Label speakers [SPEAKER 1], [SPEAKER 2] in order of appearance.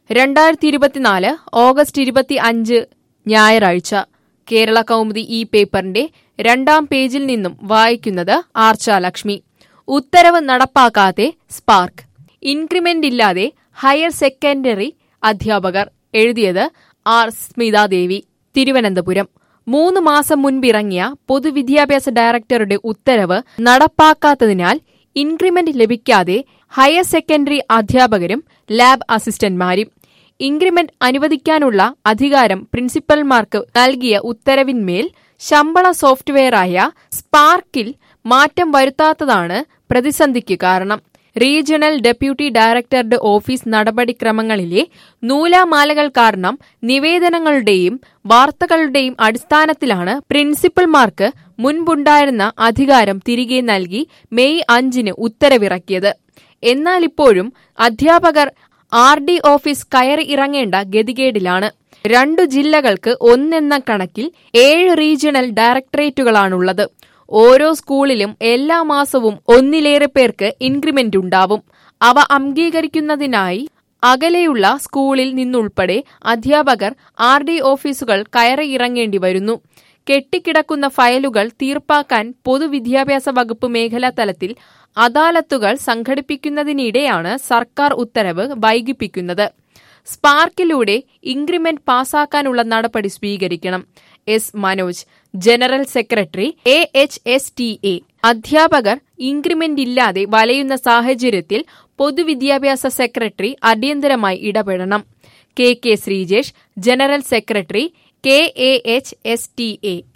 [SPEAKER 1] രണ്ടായിരത്തി ഇരുപത്തിനാല് ഓഗസ്റ്റ് ഇരുപത്തി അഞ്ച് ഞായറാഴ്ച കേരള കൗമുദി ഈ പേപ്പറിന്റെ രണ്ടാം പേജിൽ നിന്നും വായിക്കുന്നത് ആർച്ച ലക്ഷ്മി ഉത്തരവ് നടപ്പാക്കാതെ സ്പാർക്ക് ഇൻക്രിമെന്റ് ഇല്ലാതെ ഹയർ സെക്കൻഡറി അധ്യാപകർ എഴുതിയത് ആർ സ്മിതാദേവി തിരുവനന്തപുരം മൂന്ന് മാസം മുൻപിറങ്ങിയ പൊതുവിദ്യാഭ്യാസ ഡയറക്ടറുടെ ഉത്തരവ് നടപ്പാക്കാത്തതിനാൽ ഇൻക്രിമെന്റ് ലഭിക്കാതെ ഹയർ സെക്കൻഡറി അധ്യാപകരും ലാബ് അസിസ്റ്റന്റ്മാരും ഇൻക്രിമെന്റ് അനുവദിക്കാനുള്ള അധികാരം പ്രിൻസിപ്പൽമാർക്ക് നൽകിയ ഉത്തരവിന്മേൽ ശമ്പള സോഫ്റ്റ്വെയറായ സ്പാർക്കിൽ മാറ്റം വരുത്താത്തതാണ് പ്രതിസന്ധിക്ക് കാരണം റീജിയണൽ ഡെപ്യൂട്ടി ഡയറക്ടറുടെ ഓഫീസ് നടപടിക്രമങ്ങളിലെ നൂലാമാലകൾ കാരണം നിവേദനങ്ങളുടെയും വാർത്തകളുടെയും അടിസ്ഥാനത്തിലാണ് പ്രിൻസിപ്പൽമാർക്ക് മുൻപുണ്ടായിരുന്ന അധികാരം തിരികെ നൽകി മെയ് അഞ്ചിന് ഉത്തരവിറക്കിയത് എന്നാൽ ഇപ്പോഴും അധ്യാപകർ ആർ ഡി ഓഫീസ് കയറി ഇറങ്ങേണ്ട ഗതികേടിലാണ് രണ്ടു ജില്ലകൾക്ക് ഒന്നെന്ന കണക്കിൽ ഏഴ് റീജിയണൽ ഡയറക്ടറേറ്റുകളാണുള്ളത് ഓരോ സ്കൂളിലും എല്ലാ മാസവും ഒന്നിലേറെ പേർക്ക് ഇൻക്രിമെന്റ് ഉണ്ടാവും അവ അംഗീകരിക്കുന്നതിനായി അകലെയുള്ള സ്കൂളിൽ നിന്നുൾപ്പെടെ അധ്യാപകർ ആർ ഡി ഓഫീസുകൾ കയറി ഇറങ്ങേണ്ടി വരുന്നു കെട്ടിക്കിടക്കുന്ന ഫയലുകൾ തീർപ്പാക്കാൻ പൊതുവിദ്യാഭ്യാസ വകുപ്പ് മേഖലാ തലത്തിൽ അദാലത്തുകൾ സംഘടിപ്പിക്കുന്നതിനിടെയാണ് സർക്കാർ ഉത്തരവ് വൈകിപ്പിക്കുന്നത് സ്പാർക്കിലൂടെ ഇൻക്രിമെന്റ് പാസാക്കാനുള്ള നടപടി സ്വീകരിക്കണം S Manoj general secretary A H S T A അധ്യാപകർ ഇൻക്രിമെന്റ് ഇല്ലാതെ വലയുന്ന സാഹചര്യത്തിൽ പൊതുവിദ്യാഭ്യാസ സെക്രട്ടറി അടിയന്തരമായി ഇടപെടണം K K Sreejesh general secretary K A H S T A